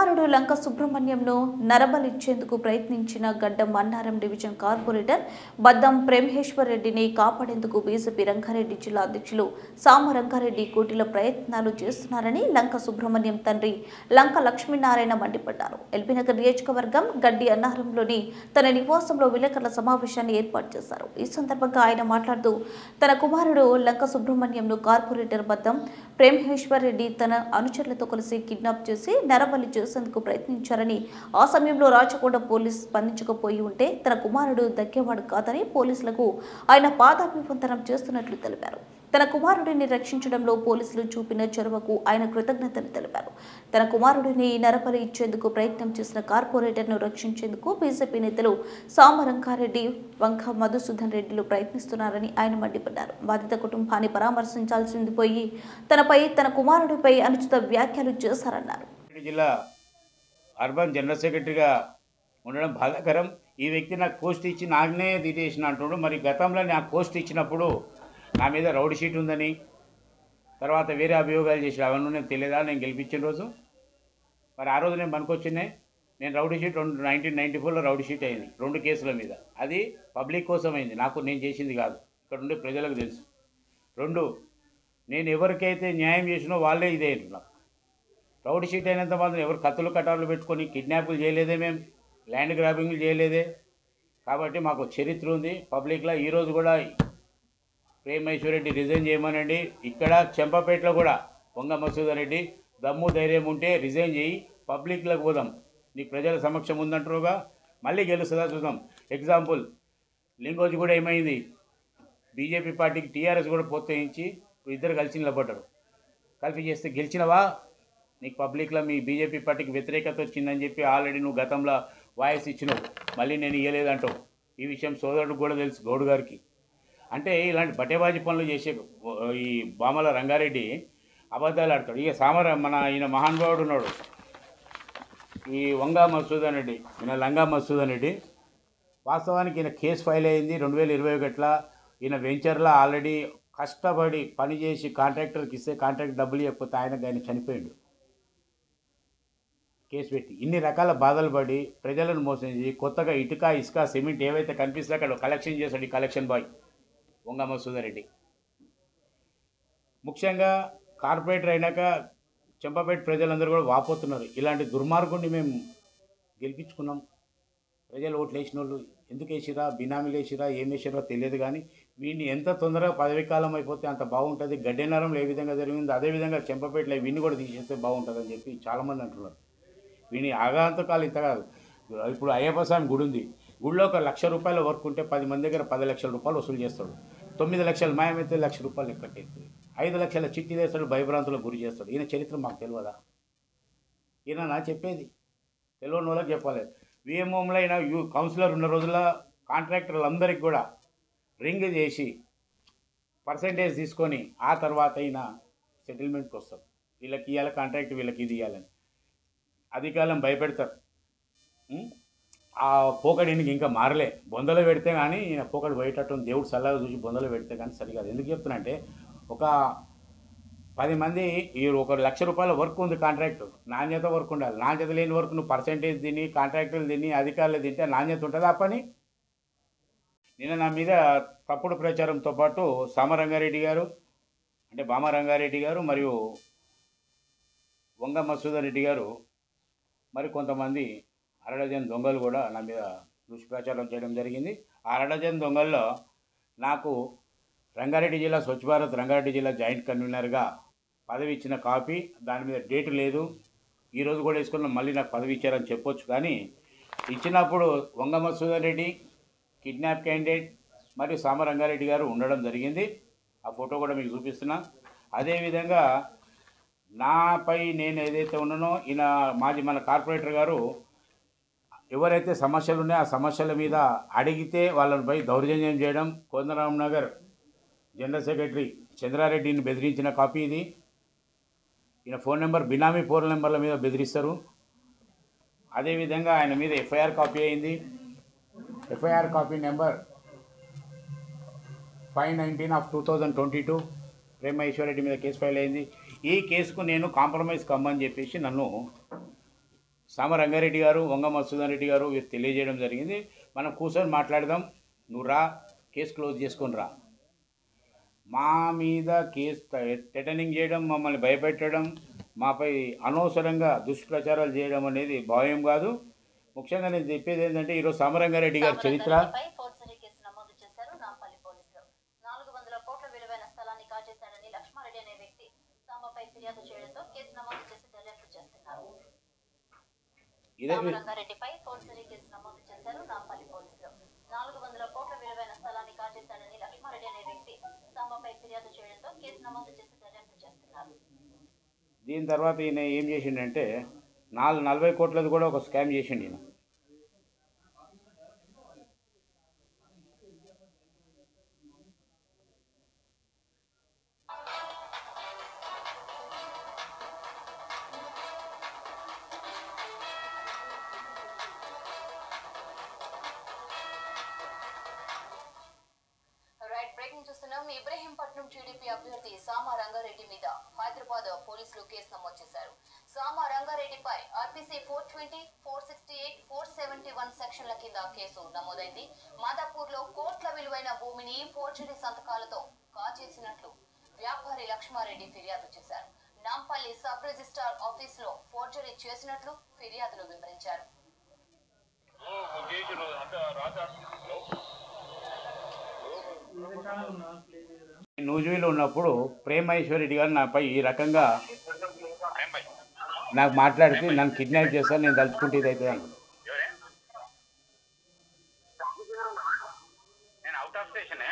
కుమారుడు లంక సుబ్రహ్మణ్యంను నరబలిచ్చేందుకు ప్రయత్నించిన గడ్డం మన్నారం డివిజన్ కార్పొరేటర్ బద్దం ప్రేమేశ్వర్ రెడ్డిని కాపాడేందుకు బీజేపీ రంగారెడ్డి జిల్లా అధ్యక్షులు సామ రంగారెడ్డి కోటిల ప్రయత్నాలు చేస్తున్నారని లంక సుబ్రహ్మణ్యం తండ్రి లంక లక్ష్మీనారాయణ మండిపడ్డారు ఎల్బీనగర్ నియోజకవర్గం గడ్డి అన్నారంలోని తన నివాసంలో విలేకరుల సమావేశాన్ని ఏర్పాటు చేశారు ఈ సందర్భంగా ఆయన మాట్లాడుతూ తన కుమారుడు లంక సుబ్రహ్మణ్యంను కార్పొరేటర్ బద్దం ప్రేమేశ్వర్ రెడ్డి తన అనుచరులతో కలిసి కిడ్నాప్ చేసి నరబలి చేసేందుకు ప్రయత్నించారని ఆ సమయంలో రాచకొండ పోలీస్ స్పందించకపోయి ఉంటే తన కుమారుడు దక్కేవాడు కాదని పోలీసులకు ఆయన పాదాభివందనం చేస్తున్నట్లు తెలిపారు తన కుమారుడిని రక్షించడంలో పోలీసులు చూపిన చొరవకు ఆయన కృతజ్ఞతలు తెలిపారు తన కుమారుడిని నరబలి ఇచ్చేందుకు ప్రయత్నం చేసిన కార్పొరేటర్ను రక్షించేందుకు బీజేపీ నేతలు సామరంగారెడ్డి వంక మధుసూదన్ రెడ్డిలు ప్రయత్నిస్తున్నారని ఆయన మండిపడ్డారు బాధిత కుటుంబాన్ని పరామర్శించాల్సింది పోయి తనపై తన కుమారుడిపై అనుచిత వ్యాఖ్యలు చేశారన్నారు రంగారెడ్డి జిల్లా అర్బన్ జనరల్ సెక్రటరీగా ఉండడం బాధాకరం ఈ వ్యక్తి నాకు పోస్ట్ ఇచ్చి నాకునే తీసేసిన అంటున్నాడు మరి గతంలో నాకు పోస్ట్ ఇచ్చినప్పుడు నా మీద రౌడ్ షీట్ ఉందని తర్వాత వేరే అభియోగాలు చేసి అవన్నీ నేను తెలియదా నేను గెలిపించిన రోజు మరి ఆ రోజు నేను పనికొచ్చినాయి నేను రౌడీ షీట్ రెండు నైన్టీన్ నైంటీ ఫోర్లో రౌడీ షీట్ అయింది రెండు కేసుల మీద అది పబ్లిక్ కోసం అయింది నాకు నేను చేసింది కాదు ఇక్కడ ఉండే ప్రజలకు తెలుసు రెండు నేను ఎవరికైతే న్యాయం చేసినో వాళ్ళే ఇదే నాకు రౌడీ షీట్ అయినంత మాత్రం ఎవరు కత్తులు కటార్లు పెట్టుకొని కిడ్నాపులు చేయలేదే మేము ల్యాండ్ గ్రాబింగ్లు చేయలేదే కాబట్టి మాకు చరిత్ర ఉంది పబ్లిక్లో ఈరోజు కూడా ప్రేమేశ్వరరెడ్డి రిజైన్ చేయమనండి ఇక్కడ చెంపపేటలో కూడా వంగ మసూదర్ రెడ్డి దమ్ము ధైర్యం ఉంటే రిజైన్ చేయి పబ్లిక్లోకి పోదాం నీకు ప్రజల సమక్షం ఉందంటారుగా మళ్ళీ గెలుస్తుందా చూద్దాం ఎగ్జాంపుల్ లింగోజ్ కూడా ఏమైంది బీజేపీ పార్టీకి టీఆర్ఎస్ కూడా ప్రోత్సహించి ఇద్దరు కలిసి నిలబడ్డారు కలిపి చేస్తే గెలిచినవా నీకు పబ్లిక్లో మీ బీజేపీ పార్టీకి వ్యతిరేకత వచ్చిందని చెప్పి ఆల్రెడీ నువ్వు గతంలో వాయిస్ ఇచ్చినావు మళ్ళీ నేను ఇవ్వలేదంటావు ఈ విషయం సోదరుడికి కూడా తెలుసు గౌడ్ గారికి అంటే ఇలాంటి బట్టేబాజీ పనులు చేసే ఈ బామల రంగారెడ్డి అబద్ధాలు ఆడతాడు ఇక సామర మన ఈయన మహానుభావుడు ఉన్నాడు ఈ వంగా మసూదన్ రెడ్డి ఈయన లంగా మసూదన్ రెడ్డి వాస్తవానికి ఈయన కేసు ఫైల్ అయింది రెండు వేల ఇరవై ఒకటిలో ఈయన వెంచర్లో ఆల్రెడీ కష్టపడి పని చేసి కాంట్రాక్టర్కి ఇస్తే కాంట్రాక్ట్ డబ్బులు ఇవ్వకపోతే ఆయన ఆయన చనిపోయిండు కేసు పెట్టి ఇన్ని రకాల బాధలు పడి ప్రజలను మోసం చేసి కొత్తగా ఇటుక ఇసుక సిమెంట్ ఏవైతే కనిపిస్తే అక్కడ కలెక్షన్ చేశాడు ఈ కలెక్షన్ బాయ్ వంగ మసూదర్ రెడ్డి ముఖ్యంగా కార్పొరేటర్ అయినాక చెంపపేట ప్రజలందరూ కూడా వాపోతున్నారు ఇలాంటి దుర్మార్గుడిని మేము గెలిపించుకున్నాం ప్రజలు ఓట్లు వేసిన వాళ్ళు ఎందుకు వేసిరా బినామీలు వేసిరా ఏం వేసిరా తెలియదు కానీ వీడిని ఎంత తొందరగా పదవి కాలం అయిపోతే అంత బాగుంటుంది గడ్డెనరంలో ఏ విధంగా జరిగిందో అదేవిధంగా చెంపపేటలో వీడిని కూడా తీసేస్తే బాగుంటుందని చెప్పి చాలామంది అంటున్నారు వీని ఆగాంతకాలు ఇంత కాదు ఇప్పుడు అయ్యప్ప స్వామి గుడి ఉంది గుడిలో ఒక లక్ష రూపాయల వర్క్ ఉంటే పది మంది దగ్గర పది లక్షల రూపాయలు వసూలు చేస్తాడు తొమ్మిది లక్షలు మాయమైతే లక్ష రూపాయలు ఎక్కట్టేస్తుంది ఐదు లక్షల చిట్టి చేస్తాడు భయభ్రాంతులకు గురి చేస్తాడు ఈయన చరిత్ర మాకు తెలియదా ఈయన నా చెప్పేది తెలియని వాళ్ళకి చెప్పాలి విఎంఓంలో అయినా యూ కౌన్సిలర్ ఉన్న రోజుల్లో కాంట్రాక్టర్లందరికీ కూడా రింగ్ చేసి పర్సంటేజ్ తీసుకొని ఆ తర్వాత అయినా సెటిల్మెంట్కి వస్తాం వీళ్ళకి ఇవ్వాలి కాంట్రాక్ట్ వీళ్ళకి ఇది ఇవ్వాలని అధికారులను భయపెడతారు ఉం? ఆ పోకడి ఈయనకి ఇంకా మారలే బొందలో పెడితే కానీ ఈయన పోకడి పోయేటట్టు ఉంది. దేవుడు సల్లగా చూసి బొందలో పెడితే కానీ సరికాదు ఎందుకు చెప్తున్నా అంటే ఒక పది మంది ఈ ఒక లక్ష రూపాయల వర్క్ ఉంది కాంట్రాక్ట్ నాణ్యత వర్క్ ఉండాలి నాణ్యత లేని వర్క్ నువ్వు పర్సంటేజ్ తిని కాంట్రాక్టులు తిని అధికారులు తింటే నాణ్యత ఉంటుంది ఆ పని నిన్న నా మీద తప్పుడు ప్రచారంతో పాటు సామరంగారెడ్డి గారు అంటే బామరంగారెడ్డి గారు మరియు వంగ మసూదర్ రెడ్డి గారు మరి కొంతమంది అరడజన్ దొంగలు కూడా నా మీద దుష్ప్రచారం చేయడం జరిగింది ఆ అరడజన్ దొంగల్లో నాకు రంగారెడ్డి జిల్లా స్వచ్ఛ భారత్ రంగారెడ్డి జిల్లా జాయింట్ కన్వీనర్గా పదవి ఇచ్చిన కాపీ దాని మీద డేట్ లేదు ఈరోజు కూడా వేసుకున్న మళ్ళీ నాకు పదవి ఇచ్చారని చెప్పొచ్చు కానీ ఇచ్చినప్పుడు వంగ మసూదర్ రెడ్డి కిడ్నాప్ క్యాండిడేట్ మరియు సామ రంగారెడ్డి గారు ఉండడం జరిగింది ఆ ఫోటో కూడా మీకు చూపిస్తున్నా అదేవిధంగా నాపై నేను ఏదైతే ఉన్నానో ఈయన మాజీ మన కార్పొరేటర్ గారు ఎవరైతే సమస్యలు ఉన్నాయో ఆ సమస్యల మీద అడిగితే వాళ్ళని పోయి దౌర్జన్యం చేయడం కోదండరామ్ నగర్ జనరల్ సెక్రటరీ చంద్రారెడ్డిని బెదిరించిన కాపీ ఇది ఈయన ఫోన్ నెంబర్ బినామీ ఫోన్ నెంబర్ల మీద బెదిరిస్తారు అదేవిధంగా ఆయన మీద ఎఫ్ఐఆర్ కాపీ అయింది FIR copy number five nineteen of two thousand twenty two Prema Eswarareddy మీద కేసు ఫైల్ అయింది ఈ కేసుకు నేను కాంప్రమైజ్ కమ్మని చెప్పేసి నన్ను సామ రంగారెడ్డి గారు వంగ మసూదన్ రెడ్డి గారు వీరు తెలియజేయడం జరిగింది మనం కూర్చొని మాట్లాడదాం నువ్వు రా కేసు క్లోజ్ చేసుకొని రా మా మీద కేసు థెటనింగ్ చేయడం మమ్మల్ని భయపెట్టడం మాపై అనవసరంగా దుష్ప్రచారాలు చేయడం అనేది భావ్యం కాదు ముఖ్యంగా నేను చెప్పేది ఏంటంటే ఈరోజు సామరంగారెడ్డి గారి చరిత్ర పై ఫోర్జరీ కేసు నమోదు చేశారు నాంపల్లి పోలీసులు నాలుగు వందల కోట్ల విలువైన స్థలాన్ని కాజేశాడని లక్ష్మారెడ్డి అనే వ్యక్తి సాంబపై ఫిర్యాదు చేయడంతో కేసు నమోదు చేసి దర్యాప్తు చేస్తున్నారు ఇదే రంగారెడ్డిపై ఫోర్జరీ కేసు నమోదు చేశారు నాంపల్లి పోలీసులు నాలుగు వందల కోట్ల విలువైన స్థలాన్ని కాజేశాడని లక్ష్మారెడ్డి అనే వ్యక్తి సాంబపై ఫిర్యాదు చేయడంతో కేసు నమోదు చేసి దర్యాప్తు చేస్తున్నారు దీని తర్వాత ఈయన ఏం చేసిండంటే నాలుగు నలభై కోట్లది కూడా ఒక స్కామ్ చేసిండు ఈయన రైట్ బ్రేకింగ్ చూస్తున్నాం ఇబ్రహీంపట్నం టీడీపీ అభ్యర్థి సామా రంగారెడ్డి మీద హైదరాబాద్ పోలీసులు కేసు నమోదు చేశారు సామా రంగారెడ్డిపై RPC four twenty four sixty eight four seventy one సెక్షన్ల కింద కేసు నమోదైంది మాదాపూర్ లో కోట్ల విలువైన భూమిని ఫోర్జరీ సంతకాలతో కాజేసినట్లు వ్యాపారి లక్ష్మారెడ్డి ఫిర్యాదు చేశారు నాంపల్లి సబ్ రిజిస్ట్రార్ ఆఫీస్ లో ఫోర్జరీ చేసినట్లు ఫిర్యాదులు వివరించారు నూజివీలో ఉన్నప్పుడు ప్రేమేశ్వరెడ్డి గారు నాపై ఈ రకంగా నాకు మాట్లాడితే నన్ను కిడ్నాప్ చేస్తాను నేను తలుచుకుంటే ఇది అవుతుంది అనుకున్నాను నేను అవుట్ ఆఫ్ స్టేషనే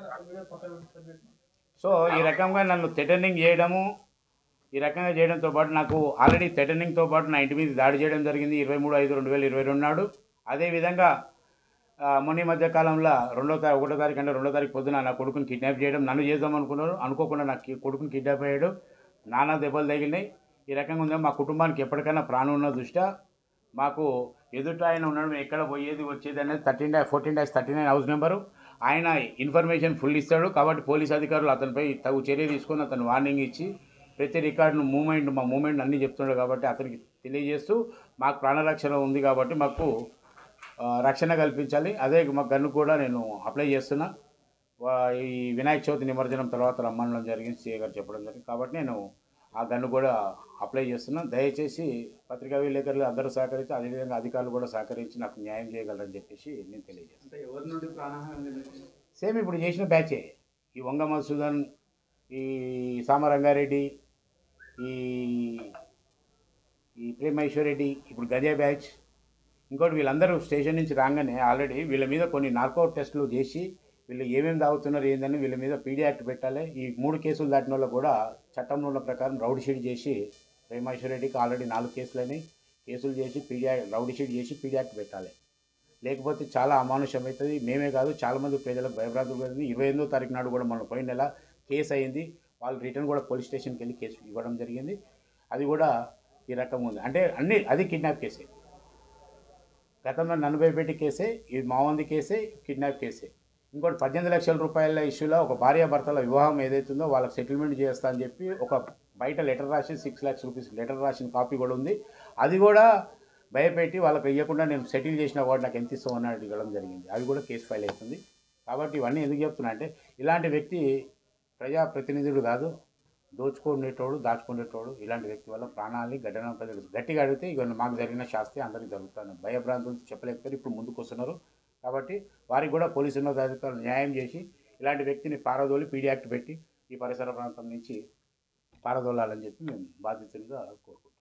సో ఈ రకంగా నన్ను థెటనింగ్ చేయడము ఈ రకంగా చేయడంతో పాటు నాకు ఆల్రెడీ థెటనింగ్తో పాటు నా ఇంటి మీద దాడి చేయడం జరిగింది ఇరవై మూడు ఐదు రెండు వేల ఇరవై రెండు నాడు అదేవిధంగా ఆ, మొన్న ఈ మధ్య కాలంలో రెండో తారీఖు ఒకటో తారీఖు అంటే రెండో తారీఖు పొద్దున నా కొడుకుని కిడ్నాప్ చేయడం నన్ను చేద్దాం అనుకున్నారు అనుకోకుండా నా కి- కొడుకుని కిడ్నాప్ అయ్యాడు నానా దెబ్బలు తగిలినాయి ఈ రకంగా ఉందా మా కుటుంబానికి ఎప్పటికైనా ప్రాణం ఉన్న దృష్ట్యా మాకు ఎదుట ఆయన ఉండడం ఎక్కడ పోయేది వచ్చేది అనేది thirteen dash fourteen dash thirty nine house number ఆయన ఇన్ఫర్మేషన్ ఫుల్ ఇస్తాడు కాబట్టి పోలీస్ అధికారులు అతనిపై తగు చర్య తీసుకొని అతను వార్నింగ్ ఇచ్చి ప్రతి రికార్డును మూమెంట్ మా మూమెంట్ అన్నీ చెప్తున్నాడు కాబట్టి అతనికి తెలియజేస్తూ మాకు ప్రాణరక్షణ ఉంది కాబట్టి మాకు ఆ, రక్షణ కల్పించాలి అదే మా గన్ను కూడా నేను అప్లై చేస్తున్నా వా- ఈ వినాయక చవితి నిమజ్జనం తర్వాత రమ్మనడం జరిగింది సీఏ గారు చెప్పడం జరిగింది కాబట్టి నేను ఆ గన్ను కూడా అప్లై చేస్తున్నాను దయచేసి పత్రికా విలేకరులు అందరూ సహకరించి అదేవిధంగా అధికారులు కూడా సహకరించి నాకు న్యాయం చేయగలరని చెప్పేసి నేను తెలియజేస్తాను అంటే ఎవరి నుండి ప్రాణహాని జరిగింది? సేమ్ ఇప్పుడు చేసిన బ్యాచే ఈ వంగ మధుసూదన్ ఈ సామరంగారెడ్డి ఈ ఈ ప్రేమేశ్వరెడ్డి ఇప్పుడు గజే బ్యాచ్ ఇంకోటి వీళ్ళందరూ స్టేషన్ నుంచి రాగానే ఆల్రెడీ వీళ్ళ మీద కొన్ని నార్కో టెస్టులు చేసి వీళ్ళు ఏమేమి తాగుతున్నారు ఏందని వీళ్ళ మీద పీడీ యాక్ట్ పెట్టాలి ఈ మూడు కేసులు దాటిన వాళ్ళు కూడా చట్టంలో ఉన్న ప్రకారం రౌడీ షీట్ చేసి ప్రేమేశ్వరరెడ్డికి ఆల్రెడీ నాలుగు కేసులని కేసులు చేసి పీడీ యాక్ట్ రౌడీ షీట్ చేసి పీడీ యాక్ట్ పెట్టాలి లేకపోతే చాలా అమానుషం అవుతుంది మేమే కాదు చాలామంది ప్రజలకు భయభ్రాంతులు కలిగింది ఇరవై ఎనిమిదో తారీఖు నాడు కూడా మనం పోయిన నెల కేసు అయింది వాళ్ళు రిటర్న్ కూడా పోలీస్ స్టేషన్కి వెళ్ళి కేసు ఇవ్వడం జరిగింది అది కూడా ఈ రకంగా ఉంది అంటే అన్ని అది కిడ్నాప్ కేసే గతంలో నన్ను భయపెట్టి కేసే ఇది మావంది కేసే కిడ్నాప్ కేసే ఇంకోటి పద్దెనిమిది లక్షల రూపాయల ఇష్యూలో ఒక భార్యాభర్తల వివాహం ఏదైతుందో వాళ్ళకి సెటిల్మెంట్ చేస్తా అని చెప్పి ఒక బయట లెటర్ రాసి సిక్స్ ల్యాక్స్ రూపీస్ లెటర్ రాసిన కాపీ కూడా ఉంది అది కూడా భయపెట్టి వాళ్ళకి ఇవ్వకుండా నేను సెటిల్ చేసిన వాడు నాకు ఎంత ఇస్తావు అని అడగడం జరిగింది అది కూడా కేసు ఫైల్ అవుతుంది కాబట్టి ఇవన్నీ ఎందుకు చెప్తున్నా అంటే ఇలాంటి వ్యక్తి ప్రజాప్రతినిధుడు కాదు దోచుకునేటోడు దాచుకునేటోడు ఇలాంటి వ్యక్తి వల్ల ప్రాణాలని గడ్డన ప్రజలు గట్టిగా అడిగితే ఇక మాకు జరిగిన శాస్తి అందరికీ జరుగుతుంది భయభ్రాంతులు చెప్పలేకపోతే ఇప్పుడు ముందుకు వస్తున్నారు కాబట్టి వారికి కూడా పోలీసు ఉన్నతాధికారులు న్యాయం చేసి ఇలాంటి వ్యక్తిని పారదోలి పీడీ యాక్ట్ పెట్టి ఈ పరిసర ప్రాంతం నుంచి పారదోలాలని చెప్పి మేము బాధితులుగా కోరుకుంటున్నాం